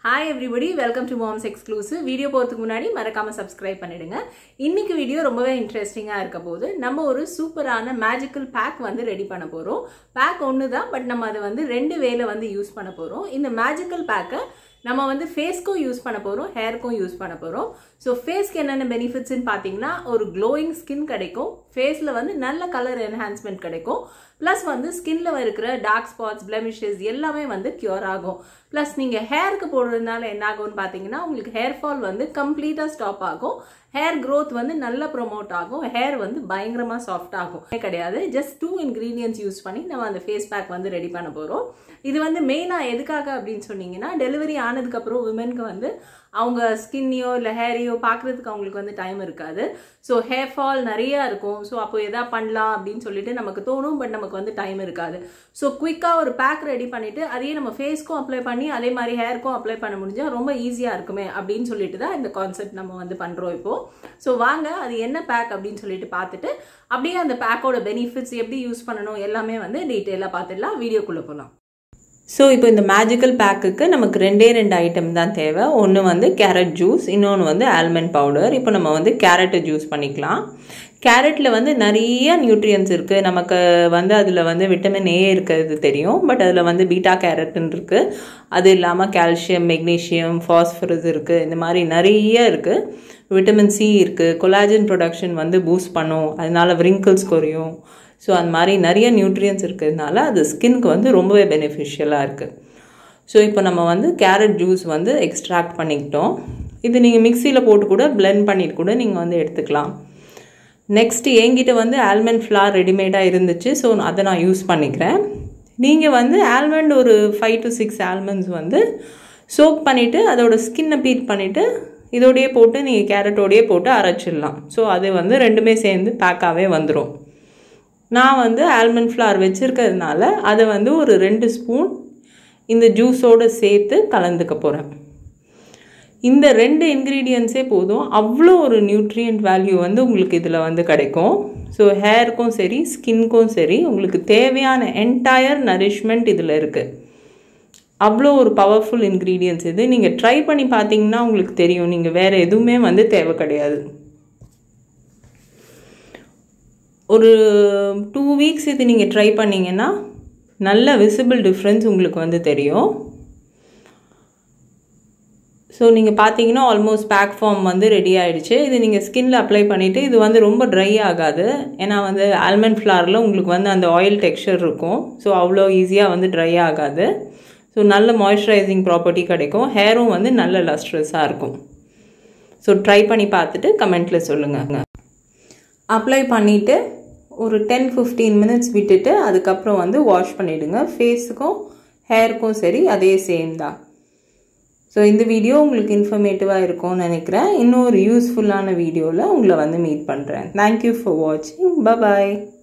hi everybody welcome to mom's exclusive video போகிறதுக்கு முன்னாடி மறக்காம சப்ஸ்கிரைப் பண்ணிடுங்க இன்னைக்கு வீடியோ ரொம்பவே இன்ட்ரெஸ்டிங்காக இருக்க போது நம்ம ஒரு சூப்பரான மேஜிக்கல் பேக் வந்து ரெடி பண்ண போகிறோம் பேக் ஒன்று தான் பட் நம்ம அதை வந்து ரெண்டு வேல வந்து யூஸ் பண்ண போகிறோம் இந்த மேஜிக்கல் பேக்கை நம்ம வந்து ஃபேஸ்க்கும் யூஸ் பண்ண போகிறோம் ஹேருக்கும் யூஸ் பண்ண போகிறோம் ஸோ ஃபேஸ்க்கு என்னென்ன பெனிஃபிட்ஸ்னு பார்த்தீங்கன்னா ஒரு க்ளோயிங் ஸ்கின் கிடைக்கும் ஃபேஸில் வந்து நல்ல கலர் என்ஹான்ஸ்மெண்ட் கிடைக்கும் ப்ளஸ் வந்து ஸ்கின்ல இருக்கிற டார்க் ஸ்பாட்ஸ் பிளமிஷஸ் எல்லாமே வந்து கியூர் ஆகும் ப்ளஸ் நீங்கள் ஹேருக்கு போடுறதுனால என்ன ஆகும்னு பார்த்தீங்கன்னா உங்களுக்கு ஹேர் ஃபால் வந்து கம்ப்ளீட்டாக ஸ்டாப் ஆகும் ஹேர் க்ரோத் வந்து நல்லா ப்ரொமோட் ஆகும் ஹேர் வந்து பயங்கரமாக சாஃப்ட் ஆகும் கிடையாது ஜஸ்ட் டூ இன்க்ரீடியன்ஸ் யூஸ் பண்ணி நம்ம அந்த ஃபேஸ் பேக் வந்து ரெடி பண்ண போகிறோம் இது வந்து மெயினாக எதுக்காக அப்படின்னு சொன்னீங்கன்னா டெலிவரி ஆனதுக்கப்புறம் விமென்க்கு வந்து அவங்க ஸ்கின்னையோ இல்லை ஹேரையோ பார்க்குறதுக்கு அவங்களுக்கு வந்து டைம் இருக்காது ஸோ ஹேர் ஃபால் நிறையா இருக்கும் ஸோ அப்போ எதா பண்ணலாம் அப்படின்னு சொல்லிட்டு நமக்கு தோணும் பட் நமக்கு வந்து டைம் இருக்காது ஸோ குயிக்காக ஒரு பேக் ரெடி பண்ணிவிட்டு அதையே நம்ம ஃபேஸ்க்கும் அப்ளை பண்ணி அதே மாதிரி ஹேருக்கும் அப்ளை பண்ண முடிஞ்சால் ரொம்ப ஈஸியாக இருக்குமே அப்படின்னு சொல்லிட்டு தான் இந்த கான்செப்ட் நம்ம வந்து பண்ணுறோம் இப்போது ஸோ வாங்க அது என்ன பேக் அப்படின்னு சொல்லிட்டு பார்த்துட்டு அப்படியே அந்த பேக்கோட பெனிஃபிட்ஸ் எப்படி யூஸ் பண்ணணும் எல்லாமே வந்து டீட்டெயிலாக பார்த்துடலாம் வீடியோக்குள்ளே போகலாம் ஸோ இப்போ இந்த மேஜிக்கல் பேக்குக்கு நமக்கு ரெண்டே ரெண்டு ஐட்டம் தான் தேவை ஒன்று வந்து கேரட் ஜூஸ் இன்னொன்று வந்து ஆல்மண்ட் பவுடர் இப்போ நம்ம வந்து கேரட்டை ஜூஸ் பண்ணிக்கலாம் கேரட்டில் வந்து நிறைய நியூட்ரியன்ஸ் இருக்குது நமக்கு வந்து அதில் வந்து விட்டமின் ஏ இருக்கிறது தெரியும் பட் அதில் வந்து பீட்டா கேரட்னு இருக்குது அது இல்லாமல் கால்சியம் மெக்னீஷியம் ஃபாஸ்பரஸ் இருக்குது இந்த மாதிரி நிறைய இருக்குது விட்டமின் சி இருக்குது கொலாஜன் ப்ரொடக்ஷன் வந்து பூஸ்ட் பண்ணும் அதனால விரிங்கிள்ஸ் குறையும் ஸோ அந்த மாதிரி நிறைய நியூட்ரியன்ஸ் இருக்கிறதுனால அது ஸ்கின்க்கு வந்து ரொம்பவே பெனிஃபிஷியலாக இருக்குது ஸோ இப்போ நம்ம வந்து கேரட் ஜூஸ் வந்து எக்ஸ்ட்ராக்ட் பண்ணிக்கிட்டோம் இது நீங்கள் மிக்சியில் போட்டு கூட பிளெண்ட் பண்ணிட்டு கூட நீங்கள் வந்து எடுத்துக்கலாம் நெக்ஸ்ட்டு என்கிட்ட வந்து ஆல்மண்ட் ஃப்ளார் ரெடிமேடாக இருந்துச்சு ஸோ அதை நான் யூஸ் பண்ணிக்கிறேன் நீங்கள் வந்து ஆல்மண்ட் ஒரு ஃபைவ் டு சிக்ஸ் ஆல்மண்ட்ஸ் வந்து சோக் பண்ணிவிட்டு அதோட ஸ்கின்னை பீட் பண்ணிவிட்டு இதோடையே போட்டு நீங்கள் கேரட்டோடையே போட்டு அரைச்சிடலாம் ஸோ அது வந்து ரெண்டுமே சேர்ந்து பேக்காகவே வந்துடும் நான் வந்து ஆல்மண்ட் ஃப்ளார் வச்சுருக்கிறதுனால அதை வந்து ஒரு ரெண்டு ஸ்பூன் இந்த ஜூஸோடு சேர்த்து கலந்துக்க போகிறேன் இந்த ரெண்டு இன்க்ரீடியன்ஸே போதும் அவ்வளோ ஒரு நியூட்ரியன்ட் வேல்யூ வந்து உங்களுக்கு இதில் வந்து கிடைக்கும் ஸோ ஹேருக்கும் சரி ஸ்கின்க்கும் சரி உங்களுக்கு தேவையான என்டையர் நரிஷ்மெண்ட் இதில் இருக்குது அவ்வளோ ஒரு பவர்ஃபுல் இன்க்ரீடியன்ஸ் இது நீங்கள் ட்ரை பண்ணி பார்த்தீங்கன்னா உங்களுக்கு தெரியும் நீங்கள் வேறு எதுவுமே வந்து தேவை கிடையாது ஒரு டூ வீக்ஸ் இது நீங்கள் ட்ரை பண்ணிங்கன்னா நல்ல விசிபிள் டிஃப்ரென்ஸ் உங்களுக்கு வந்து தெரியும் ஸோ நீங்கள் பார்த்தீங்கன்னா ஆல்மோஸ்ட் பேக் ஃபார்ம் வந்து ரெடி ஆகிடுச்சு இது நீங்கள் ஸ்கின்ல அப்ளை பண்ணிவிட்டு இது வந்து ரொம்ப ட்ரை ஆகாது ஏன்னா வந்து ஆல்மண்ட் ஃப்ளாரில் உங்களுக்கு வந்து அந்த ஆயில் டெக்ஸ்சர் இருக்கும் ஸோ அவ்வளோ ஈஸியாக வந்து ட்ரை ஆகாது ஸோ நல்ல மாய்ஸ்சரைசிங் ப்ராப்பர்ட்டி கிடைக்கும் ஹேரும் வந்து நல்ல லஸ்ட்ரஸாக இருக்கும் ஸோ ட்ரை பண்ணி பார்த்துட்டு கமெண்ட்டில் சொல்லுங்கள் அப்ளை பண்ணிவிட்டு ஒரு டென் ஃபிஃப்டீன் மினிட்ஸ் விட்டுட்டு அதுக்கப்புறம் வந்து வாஷ் பண்ணிவிடுங்க ஃபேஸுக்கும் ஹேருக்கும் சரி அதே சேம் தான் ஸோ இந்த வீடியோ உங்களுக்கு இன்ஃபர்மேட்டிவாக இருக்கும்னு நினைக்கிறேன் இன்னொரு யூஸ்ஃபுல்லான வீடியோவில் உங்களை வந்து மீட் பண்ணுறேன் தேங்க்யூ ஃபார் வாட்சிங் பபாய்